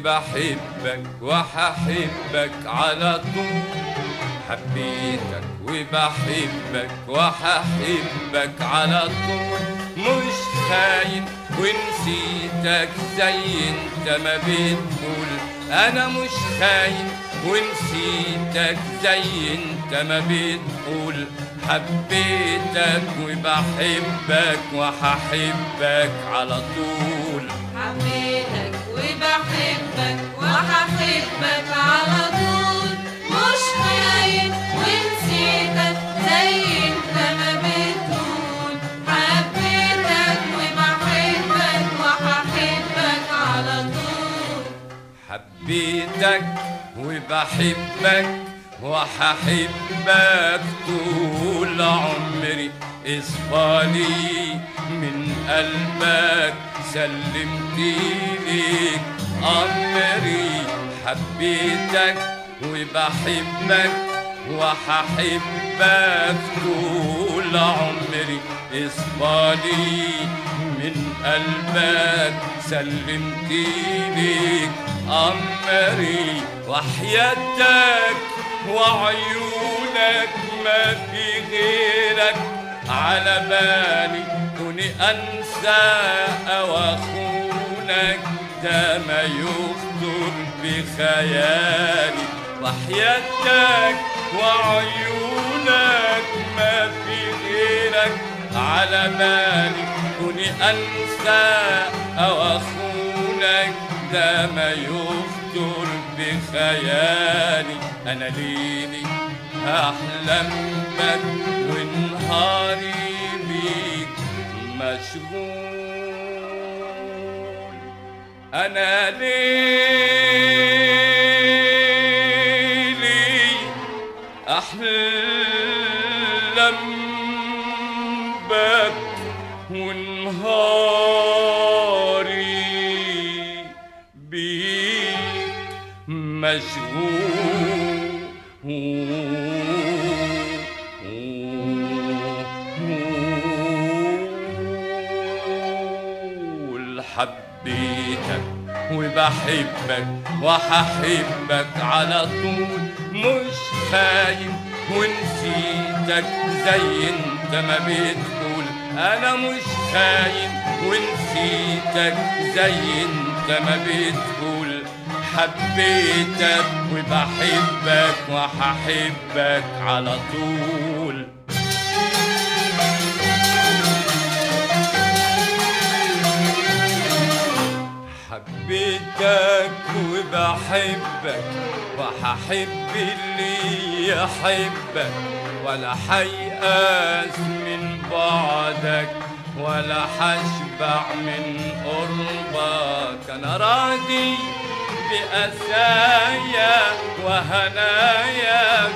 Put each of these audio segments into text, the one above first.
وبحبك وححبك على طول حبيتك وبحبك وححبك على طول مش خاين ونسيتك زي انت ما بتقول انا مش خاين ونسيتك زي انت ما بتقول حبيتك وبحبك وححبك على طول حبيتك وبحبك وهحبك على طول مش خاين ونسيتك زي انت ما بتقول حبيتك وبحبك وهحبك على طول حبيتك وبحبك وححبك طول عمري اصفالي من قلبك سلمت ليك أمري حبيتك وبحبك وححبك طول عمري اصفالي من قلبك سلمت ليك أمري وحياتك وعيونك ما في غيرك على بالي كوني أنسى أو أخونك ده ما يخطر بخيالي وحياتك وعيونك ما في غيرك على بالي كوني أنسى أو أخونك ده ما يخطر بخيالي أنا ليلي أحلم بك ونهاري بيك مشغول أنا ليلي أحلم بك ونهاري بيك مشغول حبيتك وبحبك وححبك على طول مش خاين ونسيتك زي انت ما بتقول انا مش خاين ونسيتك زي انت ما بتقول حبيتك وبحبك وححبك على طول حبيتك وبحبك وححب اللي يحبك ولا حيأس من بعدك ولا حشبع من قربك انا راضي بأسايا وهنايا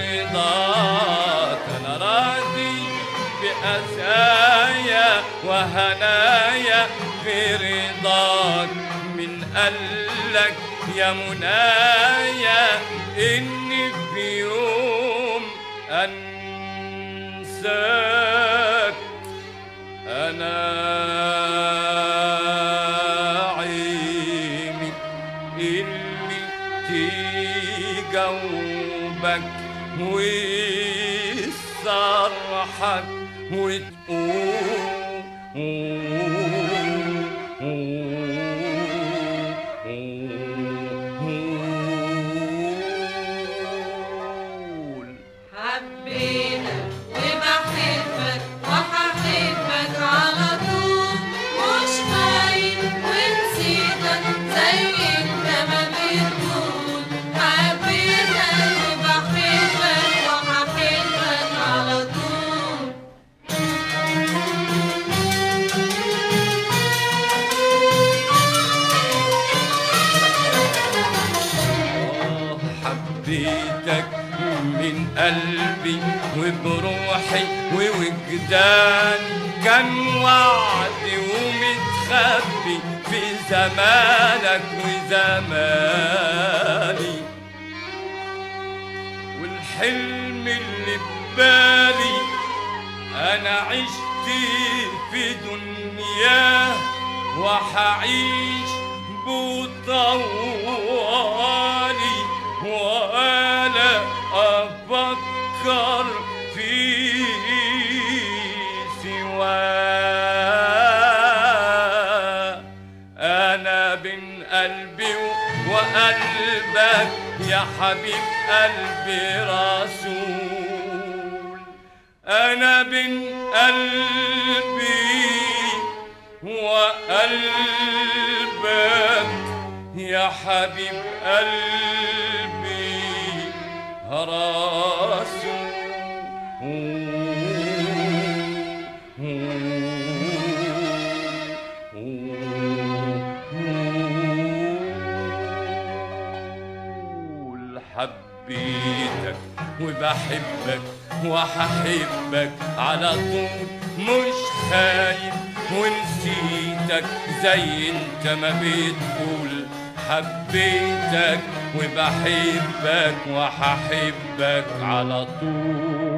برضاك انا راضي بأسايا وهنايا برضاك من قالك يا منايا إني في يوم أنساك أنا عيني اللي تجاوبك ويصرحك وتقول حبيتك وبحبك وهحبك على طول مش خاين ونسيتك زي انت ما بتقول حبيتك وبحبك وهحبك على طول آه، حبيتك من قلبي وبروحي ووجداني كان وعدي ومتخبي في زمانك وزماني والحلم اللي ببالي انا عشت في دنياه وحعيش طوالي وأنا أفكر في سواه أنا بين قلبي وقلبك يا حبيب قلبي رسول أنا بين قلبي وقلبك يا حبيب قلبي رسول حبيتك وبحبك وهحبك على طول مش خايف ونسيتك زي انت ما بتقول حبيتك وبحبك وهحبك على طول